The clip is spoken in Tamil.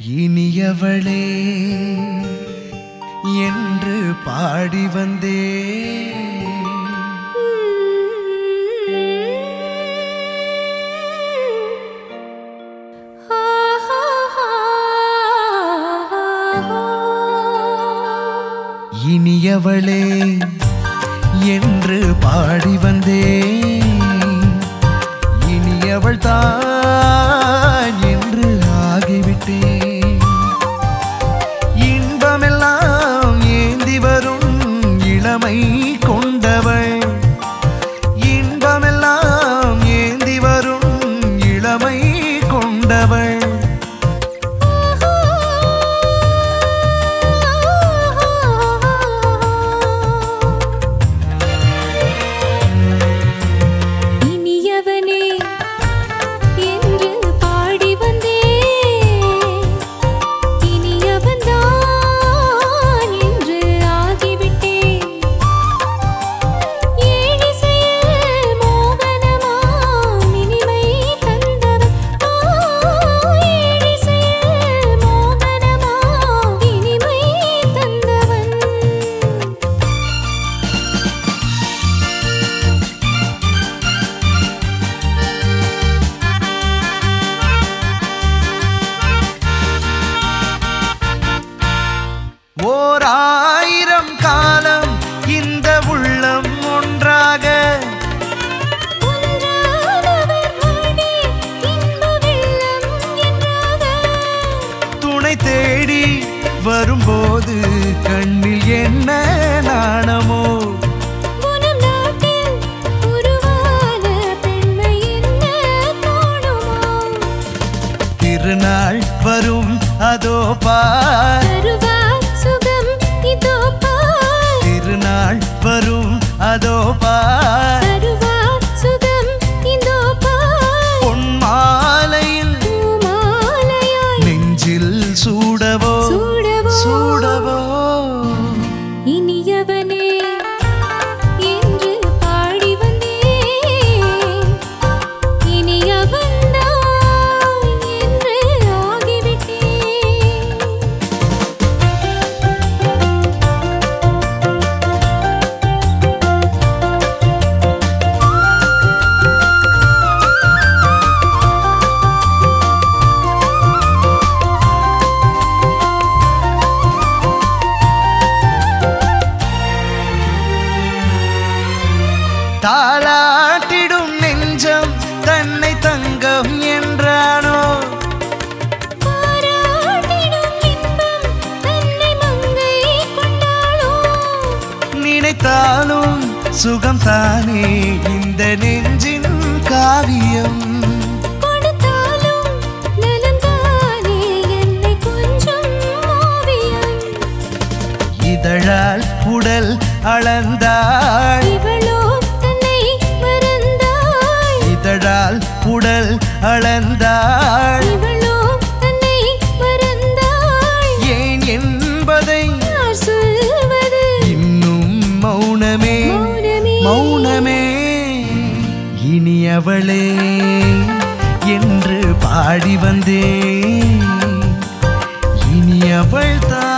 இனியவளே என்று பாடி வந்தே இனியவளே என்று பாடி வந்தே இனியவள் தான் என்று ஆகிவிட்டேன் இன்பமெல்லாம் ஏந்தி வரும் இளமை கொண்டவள் இன்பமெல்லாம் ஏந்தி வரும் இளமை கொண்டவள் இனியவனே என்று பாடி வந்தே இனியவன்தான் என்று ஆகிவிட்டேன் ஏழிசையில் மோகனமாம் இனிமை தந்தவன் ஏழிசையில் மோகனமாம் இனிமை தந்தவன் ஓர் ஆயிரம் காலம் இந்த உள்ளம் ஒன்றாக ஒன்றானவர் வாழ்வே இன்ப வெள்ளம் என்றாக துணை தேடி வரும்போது கண்ணில் என்ன நாணமோ குணம் நாட்டில் உருவான பெண்மை என்ன தோணுமோ திருநாள் வரும் அதோ பார் தருவார் சுகம் இதோ பார் திருநாள் வரும் அதோ பார் தருவார் சுகம் இதோ பார் பொன் மாலையில் பூமாலையாய் நெஞ்சில் சூடவோ சூடவோ சூடவோ இனியவனே என்று பாடி வந்தேன் இனியவன்தான் என்று ஆகிவிட்டேன் தாளாட்டிடும் நெஞ்சம் தன்னை தங்கம் என்றானோ பாராட்டிடும் இன்பம் தன்னை மங்கை கொண்டாளோ நினைத்தாலும் சுகம் தானே இந்த நெஞ்சின் காவியம் கொடுத்தாலும் நலந்தானே என்னை கொஞ்சம் ஓவியம் இதழால் உடல் அளந்தாள் இவளோ தன்னை மறந்தாள் இதழால் உடல் அளந்தாள் இவளோ தன்னை மறந்தாள் ஏன் என்பதை யார் சொல்வது இன்னும் மௌனமே மௌனமே மௌனமே இனியவளே என்று பாடி வந்தேன் இனியவள் தான்